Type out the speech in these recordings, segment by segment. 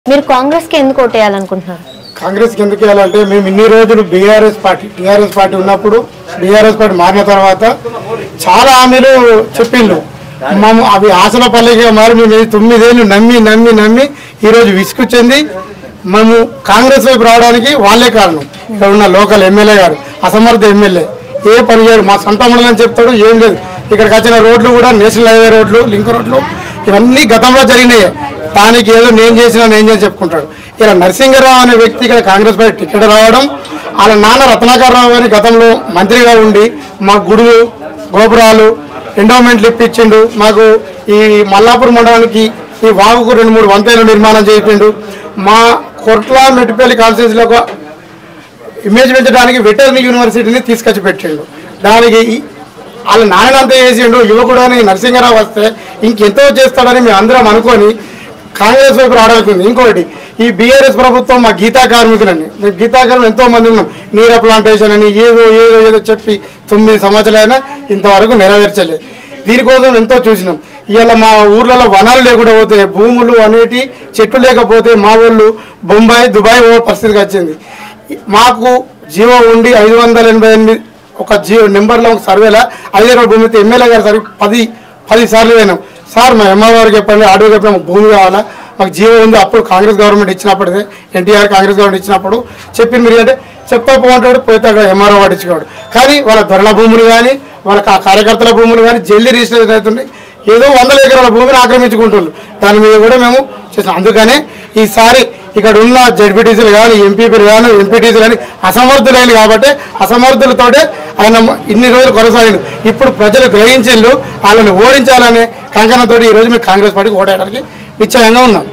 మీరు కాంగ్రెస్ కి ఎందుకు ఓటేయాలనుకుంటున్నారు కాంగ్రెస్ ఎందుకు వెళ్ళాలంటే మేము ఇన్ని రోజులు బీఆర్ఎస్ పార్టీ టీఆర్ఎస్ పార్టీ ఉన్నప్పుడు బీఆర్ఎస్ పార్టీ మారిన తర్వాత చాలా హామీలు చెప్పిండు మేము అవి ఆశల పల్లెగా మారి మేము ఈ తొమ్మిదేళ్ళు నమ్మి నమ్మి నమ్మి ఈరోజు విసుగు చెంది మేము కాంగ్రెస్ వైపు రావడానికి వాళ్ళే కారణం ఇక్కడ ఉన్న లోకల్ ఎమ్మెల్యే గారు అసమర్థ ఎమ్మెల్యే ఏ పని చేయడు మా సొంత మండలం అని చెప్తాడు ఏం లేదు ఇక్కడికి వచ్చిన రోడ్లు కూడా నేషనల్ హైవే రోడ్లు లింక్ రోడ్లు ఇవన్నీ గతంలో జరిగినాయి దానికి ఏదో నేను చేసినా నేను చేసి చెప్పుకుంటాడు ఇలా నరసింహరావు అనే వ్యక్తి ఇక్కడ కాంగ్రెస్ పార్టీ టికెట్ రావడం వాళ్ళ నాన్న రత్నాకరరావు గారి గతంలో మంత్రిగా ఉండి మా గుడులు గోపురాలు ఎండోమెంట్లు ఇప్పించిండు మాకు ఈ మల్లాపూర్ మండలానికి ఈ వాగుకు రెండు మూడు వంతెనలు నిర్మాణం చేయించిండు మా కొట్ల మెట్టిపల్లి కాన్స్టిట్యూన్సీలో ఒక ఇమేజ్ పెంచడానికి వెటర్నరీ యూనివర్సిటీని తీసుకొచ్చి పెట్టిండు దానికి ఈ- వాళ్ళ నాయన అంతా చేసిండు యువకుడు అని నరసింహరావు వస్తే ఇంకెంతో చేస్తాడని మేము అందరం అనుకొని కాంగ్రెస్ వైపు రావడానికి ఇంకోటి ఈ బీఆర్ఎస్ ప్రభుత్వం మా గీతా కార్మికులని మేము గీతా కార్మికులు ఎంతో మంది ఉన్నాం నీర ప్లాంటేషన్ అని ఏదో ఏదో ఏదో చెప్పి తొమ్మిది సంవత్సరాలైనా ఇంతవరకు నెరవేర్చలేదు దీనికోసం ఎంతో చూసినాం ఇవాళ మా ఊర్లలో వనాలు లేకుండా పోతే భూములు అనేటి చెట్లు లేకపోతే మా ఊళ్ళు బొంబాయి దుబాయ్ ఓ పరిస్థితికి వచ్చింది మాకు జీవో ఉండి ఐదు వందల ఎనభై ఎనిమిది ఒక జీవో నెంబర్లో ఒక సర్వేలో ఐదు ఎకరాల భూమి అయితే ఎమ్మెల్యే గారు సర్వే పది పది సార్లు పోయినాం సార్ మా ఎంఆర్ గారికి చెప్పండి ఆడియో చెప్పండి మాకు భూమి కావాలా మాకు జీవో ఉంది అప్పుడు కాంగ్రెస్ గవర్నమెంట్ ఇచ్చినప్పుడే ఎన్టీఆర్ కాంగ్రెస్ గవర్నమెంట్ ఇచ్చినప్పుడు చెప్పింది మీరు అంటే చెప్తా పోంటాడు పోతే అక్కడ ఎంఆర్ఓ పట్టించుకోడు కానీ వాళ్ళ ధరల భూములు కానీ వాళ్ళ కా- కార్యకర్తల భూములు కానీ జల్దీ రిజిస్టర్ అవుతున్నాయి ఏదో వందల ఎకరాల భూమిని ఆక్రమించుకుంటున్నారు దాని మీద కూడా మేము చేసాం అందుకనే ఈసారి ఇక్కడ ఉన్న జడ్పీటీసీలు కానీ ఎంపీపీలు కానీ ఎంపీటీసీలు కానీ అసమర్థులైన కాబట్టి అసమర్థులతోటే ఆయన ఇన్ని రోజులు కొనసాగిండు ఇప్పుడు ప్రజలు గ్రహించిండు వాళ్ళని ఓడించాలనే కంకణంతో ఈ రోజు మేము కాంగ్రెస్ పార్టీకి ఓటేయడానికి నిశ్చయంగా ఉన్నాం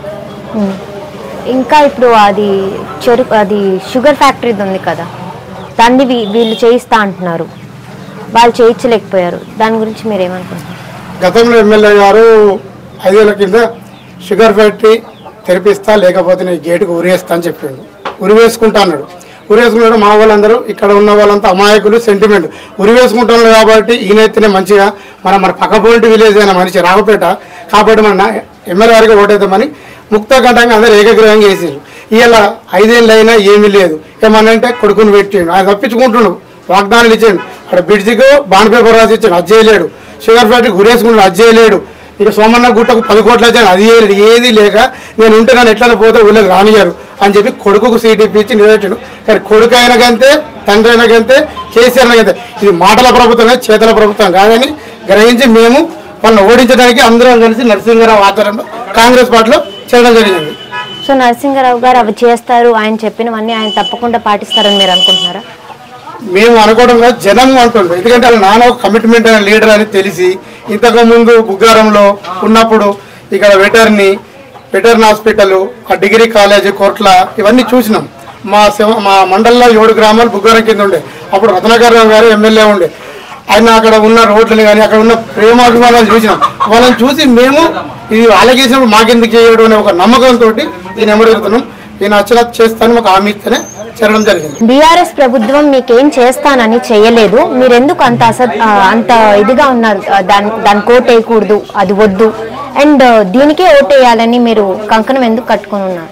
ఇంకా ఇప్పుడు అది చెరుకు అది షుగర్ ఫ్యాక్టరీది ఉంది కదా దాన్ని వీ- వీళ్ళు చేయిస్తా అంటున్నారు వాళ్ళు చేయించలేకపోయారు దాని గురించి మీరు ఏమనుకుంటున్నారు గతంలో ఎమ్మెల్యే గారు ఐదేళ్ల కింద షుగర్ ఫ్యాక్టరీ తెరిపిస్తా లేకపోతే నీ గేటుకు ఉరేస్తా అని చెప్పిండు ఉరివేసుకుంటా అన్నాడు ఉరివేసుకున్నాడు మా వాళ్ళందరూ ఇక్కడ ఉన్న వాళ్ళంతా అమాయకులు సెంటిమెంట్ ఉరివేసుకుంటున్నాడు కాబట్టి ఈయనైతేనే మంచిగా మన మన పక్కపోయింటి విలేజ్ అయిన మనిషి రావుపేట కాబట్టి మన నా- ఎమ్మెల్యే గారికి ఓటేద్దామని ముక్తకంఠంగా అందరూ ఏకగ్రహంగా వేసారు ఇలా ఐదేళ్ళు అయినా ఏమీ లేదు ఏమన్నంటే కొడుకుని పెట్టిండు ఆయన తప్పించుకుంటుండు వాగ్దానాలు ఇచ్చాడు అక్కడ బ్రిడ్జికి బాండ్ పేపర్ రాసి ఇచ్చాడు అది చేయలేడు షుగర్ ఫ్యాక్టరీ గురేసుకున్నాడు అది చేయలేడు ఇక సోమన్న గుట్టకు పది కోట్లు వచ్చాను అది చేయలేడు ఏది లేక నేను ఉంటే నన్ను ఎట్లా పోతే ఊళ్ళకి రానియారు అని చెప్పి కొడుకుకు సీట్ ఇప్పించి నిలబెట్టాడు కానీ కొడుకు అయినా కంతే తండ్రి అయినా కంతే కేసీఆర్ అయినా కంతే ఇది మాటల ప్రభుత్వమే చేతల ప్రభుత్వం కాదని గ్రహించి మేము వాళ్ళని ఓడించడానికి అందరం కలిసి నరసింహరావు ఆధ్వర్యంలో కాంగ్రెస్ పార్టీలో చేయడం జరిగింది సో నరసింహారావు గారు అవి చేస్తారు ఆయన చెప్పినవన్నీ ఆయన తప్పకుండా పాటిస్తారని మీరు అనుకుంటున్నారా మేము అనుకోవడం కాదు జనం అంటుంది ఎందుకంటే వాళ్ళ నాన్న ఒక కమిట్మెంట్ అయిన లీడర్ అని తెలిసి ఇంతకు ముందు బుగ్గారంలో ఉన్నప్పుడు ఇక్కడ వెటర్ని వెటర్న్ హాస్పిటల్ ఆ డిగ్రీ కాలేజ్ కోట్ల ఇవన్నీ చూసినాం మా శివ మా మండలంలో ఏడు గ్రామాలు బుగ్గారం కింద ఉండే అప్పుడు రత్నాకరరావు గారు ఎమ్మెల్యే ఉండే ఆయన అక్కడ ఉన్న రోడ్లని కానీ అక్కడ ఉన్న ప్రేమాభిమానాలు చూసినాం వాళ్ళని చూసి మేము ఇది వాళ్ళకి చేసినప్పుడు మాకెందుకు చేయడం అనే ఒక నమ్మకంతో దీన్ని ఎమ్మడుగుతున్నాం నేను వచ్చిన చేస్తాను మాకు హామీ ఇస్తేనే చేరడం జరిగింది బీఆర్ఎస్ ప్రభుత్వం మీకేం చేస్తానని చేయలేదు మీరు ఎందుకు అంత అస ఆ, అంత ఇదిగా ఉన్నారు ఆ, దాని దాని కోట్ వేయకూడదు అది వద్దు అండ్ దీనికే ఓటేయాలని మీరు కంకణం ఎందుకు కట్టుకొని ఉన్నారు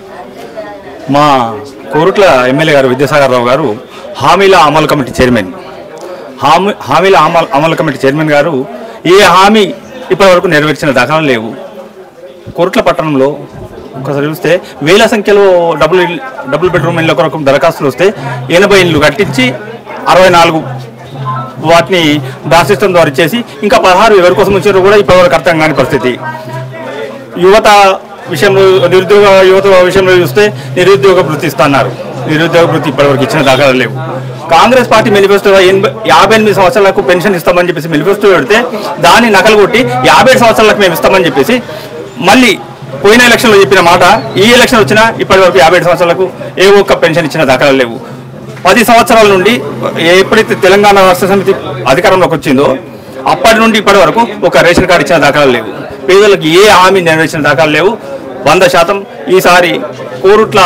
మా కోరుట్ల ఎమ్మెల్యే గారు విద్యాసాగర్ రావు గారు హామీల అమలు కమిటీ చైర్మన్ హామీ హామీల అమలు అమలు కమిటీ చైర్మన్ గారు ఏ హామీ ఇప్పటివరకు నెరవేర్చిన దాఖలాలు లేవు కోరుట్ల పట్టణంలో ఒకసారి చూస్తే వేల సంఖ్యలో డబుల్ ఇల్- డబుల్ బెడ్రూమ్ ఇళ్ళ కొరకు దరఖాస్తులు వస్తే ఎనభై ఇళ్ళు కట్టించి అరవై నాలుగు వాటిని దాసిస్టం ద్వారా ఇచ్చేసి ఇంకా పదహారు ఎవరి కోసం వచ్చారో కూడా ఇప్పటివరకు అర్థం కాని పరిస్థితి యువత విషయంలో నిరుద్యోగ యువత విషయంలో చూస్తే నిరుద్యోగ వృత్తి ఇస్తున్నారు నిరుద్యోగ వృత్తి ఇప్పటివరకు ఇచ్చిన దాఖలాలు లేవు కాంగ్రెస్ పార్టీ మేనిఫెస్టోలో ఎనభై యాభై ఎనిమిది సంవత్సరాలకు పెన్షన్ ఇస్తామని చెప్పేసి మేనిఫెస్టో పెడితే దాన్ని నకలు కొట్టి యాభై ఏడు సంవత్సరాలకు మేము ఇస్తామని చెప్పేసి మళ్ళీ పోయిన ఎలక్షన్లో చెప్పిన మాట ఈ ఎలక్షన్ వచ్చినా ఇప్పటివరకు యాభై ఏడు సంవత్సరాలకు ఏ ఒక్క పెన్షన్ ఇచ్చిన దాఖలాలు లేవు పది సంవత్సరాల నుండి ఎప్పుడైతే తెలంగాణ రాష్ట్ర సమితి అధికారంలోకి వచ్చిందో అప్పటి నుండి ఇప్పటి వరకు ఒక రేషన్ కార్డు ఇచ్చిన దాఖలాలు లేవు పేదలకు ఏ హామీ నెరవేర్చిన దాఖలాలు లేవు వంద శాతం ఈసారి కోరుట్ల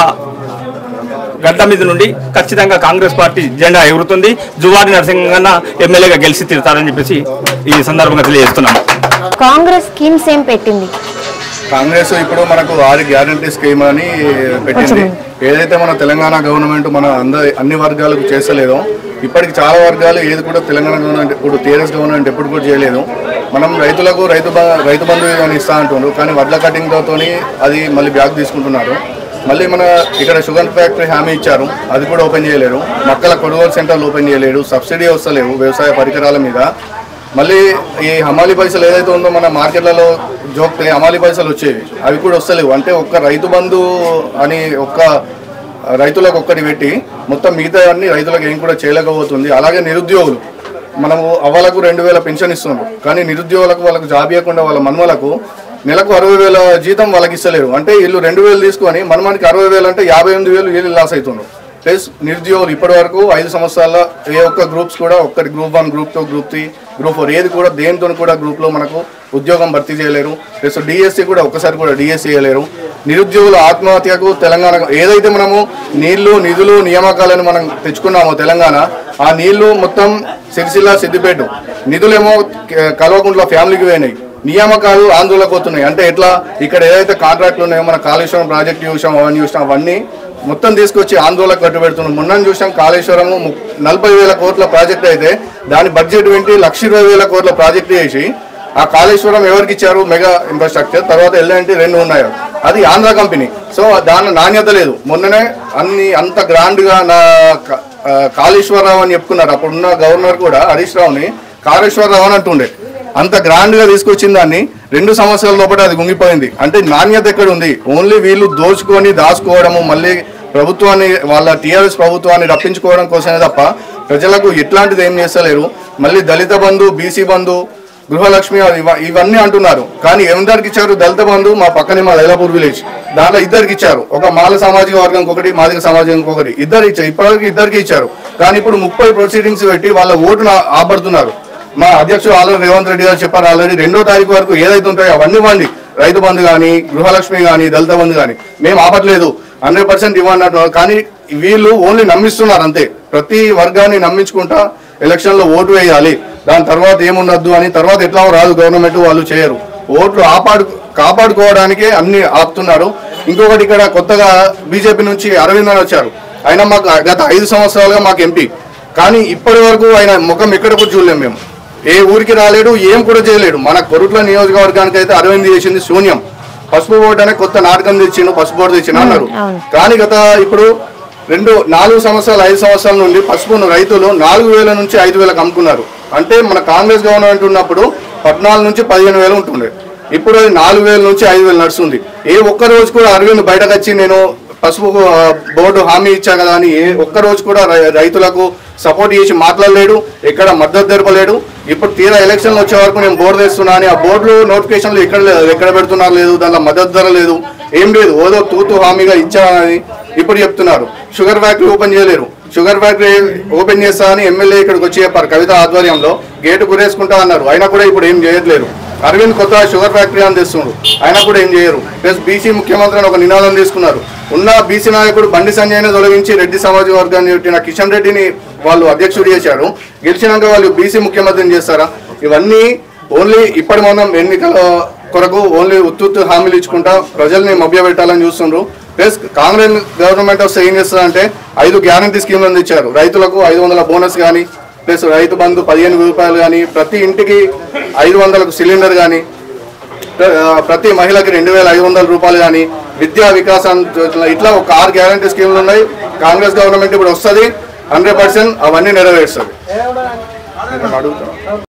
గడ్డ మీద నుండి ఖచ్చితంగా కాంగ్రెస్ పార్టీ జెండా ఎగురుతుంది జువాడి నరసింహన్న ఎమ్మెల్యేగా గెలిచి తీరుతారని చెప్పేసి ఈ సందర్భంగా తెలియజేస్తున్నాను కాంగ్రెస్ స్కీమ్స్ ఏం పెట్టింది కాంగ్రెస్ ఇప్పుడు మనకు ఆరు గ్యారంటీ స్కీమ్ అని పెట్టింది ఏదైతే మన తెలంగాణ గవర్నమెంట్ మన అంద అన్ని వర్గాలకు చేస్తలేదో ఇప్పటికి చాలా వర్గాలు ఏది కూడా తెలంగాణ గవర్నమెంట్ ఇప్పుడు టీఆర్ఎస్ గవర్నమెంట్ ఎప్పుడు కూడా చేయలేదు మనం రైతులకు రైతు బ- రైతు బంధు అని ఇస్తా అంటున్నారు కానీ వడ్ల కటింగ్తోని అది మళ్ళీ బ్యాక్ తీసుకుంటున్నారు మళ్ళీ మన ఇక్కడ షుగర్ ఫ్యాక్టరీ హామీ ఇచ్చారు అది కూడా ఓపెన్ చేయలేరు మక్కల కొనుగోలు సెంటర్లు ఓపెన్ చేయలేరు సబ్సిడీ వస్తలేవు వ్యవసాయ పరికరాల మీద మళ్ళీ ఈ హమాలి పైసలు ఏదైతే ఉందో మన మార్కెట్లలో జోక్తే హమాలి పైసలు వచ్చేవి అవి కూడా వస్తలేవు అంటే ఒక్క రైతు బంధు అని ఒక్క రైతులకు ఒక్కటి పెట్టి మొత్తం మిగతా అన్ని రైతులకు ఏం కూడా చేయలేకపోతుంది అలాగే నిరుద్యోగులు మనము అవ్వలకు రెండు వేల పెన్షన్ ఇస్తున్నారు కానీ నిరుద్యోగులకు వాళ్ళకు జాబ్ ఇవ్వకుండా వాళ్ళ మన్మలకు నెలకు అరవై వేల జీతం వాళ్ళకి ఇస్తలేరు అంటే వీళ్ళు రెండు వేలు తీసుకొని మనమానికి అరవై వేలు అంటే యాభై ఎనిమిది వేలు వీళ్ళు లాస్ అవుతున్నారు ప్లస్ నిరుద్యోగులు ఇప్పటి వరకు ఐదు సంవత్సరాల ఏ ఒక్క గ్రూప్స్ కూడా ఒక్కటి group one group two group three group four ఏది కూడా దేనితో కూడా గ్రూప్లో మనకు ఉద్యోగం భర్తీ చేయలేరు ప్లస్ డిఎస్సి కూడా ఒక్కసారి కూడా డిఎస్సి చేయలేరు నిరుద్యోగుల ఆత్మహత్యకు తెలంగాణ ఏదైతే మనము నీళ్లు నిధులు నియామకాలను మనం తెచ్చుకున్నామో తెలంగాణ ఆ నీళ్లు మొత్తం సిరిసిల్ల సిద్దిపేట నిధులేమో క- కల్వకుంట్ల ఫ్యామిలీకి పోయినాయి నియామకాలు ఆందోళనకు పోతున్నాయి అంటే ఎట్లా ఇక్కడ ఏదైతే కాంట్రాక్ట్లు ఉన్నాయో మన కాళేశ్వరం ప్రాజెక్ట్ చూసాం అవన్నీ చూసాం అవన్నీ మొత్తం తీసుకొచ్చి ఆందోళన కట్టుబెడుతున్నాం మొన్న చూసాం కాళేశ్వరము ము- నలభై వేల కోట్ల ప్రాజెక్ట్ అయితే దాని బడ్జెట్ ఏంటి లక్ష ఇరవై వేల కోట్ల ప్రాజెక్ట్ చేసి ఆ కాళేశ్వరం ఎవరికి ఇచ్చారు మెగా ఇన్ఫ్రాస్ట్రక్చర్ తర్వాత ఎల్ఎన్టీ రెండు ఉన్నాయి అది ఆంధ్ర కంపెనీ సో దాని నాణ్యత లేదు మొన్ననే అన్ని అంత గ్రాండ్ గా నా క- ఆ, కాళేశ్వరరావు అని చెప్పుకున్నారు అప్పుడున్న గవర్నర్ కూడా హరీష్ రావుని కాళేశ్వరరావు అని అంటుండే అంత గ్రాండ్ గా తీసుకొచ్చిన దాన్ని రెండు సంవత్సరాల లోపల అది గుంగిపోయింది అంటే నాణ్యత ఎక్కడ ఉంది ఓన్లీ వీళ్ళు దోచుకొని దాచుకోవడము మళ్ళీ ప్రభుత్వాన్ని వాళ్ళ టీఆర్ఎస్ ప్రభుత్వాన్ని రప్పించుకోవడం కోసమే తప్ప ప్రజలకు ఎట్లాంటిది ఏం చేస్తలేరు మళ్ళీ దళిత బంధు బీసీ బంధు గృహలక్ష్మి అది ఇవ- ఇవన్నీ అంటున్నారు కానీ ఎవరికి ఇచ్చారు దళిత బంధు మా పక్కనే మా లైలాపూర్ విలేజ్ దాంట్లో ఇద్దరికి ఇచ్చారు ఒక మాల సామాజిక వర్గం ఒకటి మాదిక సమాజం ఒకటి ఇద్దరు ఇచ్చారు ఇప్పటివరకు ఇద్దరికి ఇచ్చారు కానీ ఇప్పుడు ముప్పై ప్రొసీడింగ్స్ పెట్టి వాళ్ళ ఓటును ఆపడుతున్నారు మా అధ్యక్షుడు ఆల్రెడీ రేవంత్ రెడ్డి గారు చెప్పారు ఆల్రెడీ రెండో తారీఖు వరకు ఏదైతే ఉంటాయో అవన్నీ ఇవ్వండి రైతు బంధు కానీ గృహలక్ష్మి కానీ దళిత బంధు కానీ మేము ఆపట్లేదు హండ్రెడ్ పర్సెంట్ ఇవ్వండి అంటున్నారు కానీ వీళ్ళు ఓన్లీ నమ్మిస్తున్నారు అంతే ప్రతి వర్గాన్ని నమ్మించుకుంటా ఎలక్షన్ లో ఓటు వేయాలి దాని తర్వాత ఏముండద్దు అని తర్వాత ఎట్లా రాదు గవర్నమెంట్ వాళ్ళు చేయరు ఓట్లు ఆపాడు కాపాడుకోవడానికే అన్ని ఆపుతున్నారు ఇంకొకటి ఇక్కడ కొత్తగా బీజేపీ నుంచి అరవింద్ అని వచ్చారు ఆయన మాకు గత ఐదు సంవత్సరాలుగా మాకు ఎంపీ కానీ ఇప్పటి వరకు ఆయన ముఖం ఎక్కడ కూడా చూడలేము మేము ఏ ఊరికి రాలేడు ఏం కూడా చేయలేడు మన కొరుట్ల నియోజకవర్గానికి అయితే అరవింద్ చేసింది శూన్యం పసుపు బోర్డు అనే కొత్త నాటకం తెచ్చిండు పసుపు బోర్డు తెచ్చిన అన్నారు కానీ గత ఇప్పుడు రెండు నాలుగు సంవత్సరాలు ఐదు సంవత్సరాల నుండి పసుపును రైతులు నాలుగు వేల నుంచి ఐదు వేలకు అమ్ముకున్నారు అంటే మన కాంగ్రెస్ గవర్నమెంట్ ఉన్నప్పుడు పద్నాలుగు నుంచి పదిహేను వేలు ఉంటుండే ఇప్పుడు అది నాలుగు వేల నుంచి ఐదు వేలు నడుస్తుంది ఏ ఒక్క రోజు కూడా అరవింద్ బయటకు వచ్చి నేను పసుపు ఆ, బోర్డు హామీ ఇచ్చా కదా అని ఏ ఒక్క రోజు కూడా రై- రైతులకు సపోర్ట్ చేసి మాట్లాడలేడు ఎక్కడ మద్దతు జరపలేడు ఇప్పుడు తీరా ఎలక్షన్లు వచ్చే వరకు నేను బోర్డు తెస్తున్నా అని ఆ బోర్డులో నోటిఫికేషన్లు ఎక్కడ లేదు ఎక్కడ పెడుతున్నారు లేదు దాంట్లో మద్దతు ధర లేదు ఏం లేదు ఓదో తూతు హామీగా ఇచ్చానని ఇప్పుడు చెప్తున్నారు షుగర్ ఫ్యాక్టరీ ఓపెన్ చేయలేరు షుగర్ ఫ్యాక్టరీ ఓపెన్ చేస్తా అని ఎమ్మెల్యే ఇక్కడికి వచ్చి చెప్పారు కవిత ఆధ్వర్యంలో గేటు గురేసుకుంటా అన్నారు అయినా కూడా ఇప్పుడు ఏం చేయట్లేరు అరవింద్ కొత్త షుగర్ ఫ్యాక్టరీ అని తెస్తుండ్రు అయినా కూడా ఏం చేయరు ప్లస్ బీసీ ముఖ్యమంత్రి అని ఒక నినాదం తీసుకున్నారు ఉన్న బీసీ నాయకుడు బండి సంజయ్ని తొలగించి రెడ్డి సమాజ వర్గాన్ని పెట్టిన కిషన్ రెడ్డిని వాళ్ళు అధ్యక్షుడు చేశారు గెలిచినాక వాళ్ళు బీసీ ముఖ్యమంత్రిని చేస్తారా ఇవన్నీ ఓన్లీ ఇప్పటి మనం ఎన్నికల కొరకు ఓన్లీ ఉత్తుత్తు హామీలు ఇచ్చుకుంటా ప్రజల్ని మభ్యపెట్టాలని చూస్తుండ్రు ప్లస్ కాంగ్రెస్ గవర్నమెంట్ వస్తే ఏం చేస్తుందంటే ఐదు గ్యారంటీ స్కీమ్లను ఇచ్చారు రైతులకు ఐదు వందల బోనస్ కానీ ప్లస్ రైతు బంధు పదిహేను రూపాయలు కానీ ప్రతి ఇంటికి ఐదు వందలకు సిలిండర్ కానీ ప్ర- ఆ, ప్రతి మహిళకి రెండు వేల ఐదు వందల రూపాయలు కానీ విద్యా వికాసం యోజన ఇట్లా ఒక ఆరు గ్యారంటీ స్కీమ్లు ఉన్నాయి కాంగ్రెస్ గవర్నమెంట్ ఇప్పుడు వస్తుంది హండ్రెడ్ పర్సెంట్ అవన్నీ నెరవేరుస్తుంది నేను అడుగుతాను